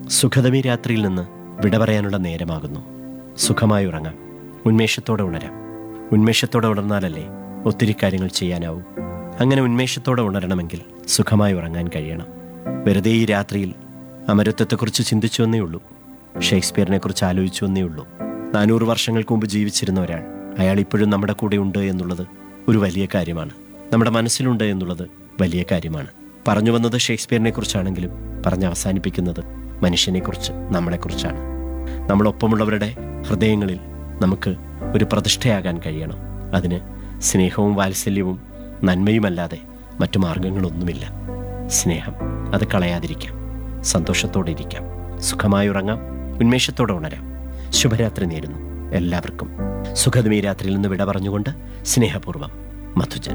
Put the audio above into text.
സുഖതമി രാത്രിയിൽ നിന്ന് വിട പറയാനുള്ള നേരമാകുന്നു സുഖമായി ഉറങ്ങാം ഉന്മേഷത്തോടെ ഉണരാം ഉന്മേഷത്തോടെ ഉണർന്നാലല്ലേ ഒത്തിരി കാര്യങ്ങൾ ചെയ്യാനാവൂ അങ്ങനെ ഉന്മേഷത്തോടെ ഉണരണമെങ്കിൽ സുഖമായി ഉറങ്ങാൻ കഴിയണം വെറുതെ ഈ രാത്രിയിൽ അമരത്വത്തെക്കുറിച്ച് ചിന്തിച്ചു എന്നേ ഉള്ളൂ ഷേക്സ്പിയറിനെ കുറിച്ച് ആലോചിച്ചു എന്നേ ഉള്ളൂ നാനൂറ് വർഷങ്ങൾക്ക് മുമ്പ് ജീവിച്ചിരുന്ന ഒരാൾ അയാൾ ഇപ്പോഴും നമ്മുടെ കൂടെ ഉണ്ട് എന്നുള്ളത് ഒരു വലിയ കാര്യമാണ് നമ്മുടെ മനസ്സിലുണ്ട് എന്നുള്ളത് വലിയ കാര്യമാണ് പറഞ്ഞു വന്നത് ഷേക്സ്പിയറിനെ കുറിച്ചാണെങ്കിലും പറഞ്ഞ് അവസാനിപ്പിക്കുന്നത് മനുഷ്യനെക്കുറിച്ച് നമ്മളെക്കുറിച്ചാണ് നമ്മളൊപ്പമുള്ളവരുടെ ഹൃദയങ്ങളിൽ നമുക്ക് ഒരു പ്രതിഷ്ഠയാകാൻ കഴിയണം അതിന് സ്നേഹവും വാത്സല്യവും നന്മയുമല്ലാതെ മറ്റു മാർഗങ്ങളൊന്നുമില്ല സ്നേഹം അത് കളയാതിരിക്കാം സന്തോഷത്തോടെ ഇരിക്കാം സുഖമായി ഉറങ്ങാം ഉന്മേഷത്തോടെ ഉണരാം ശുഭരാത്രി നേരുന്നു എല്ലാവർക്കും സുഖദമീ രാത്രിയിൽ നിന്ന് വിട പറഞ്ഞുകൊണ്ട് സ്നേഹപൂർവ്വം മധുജൻ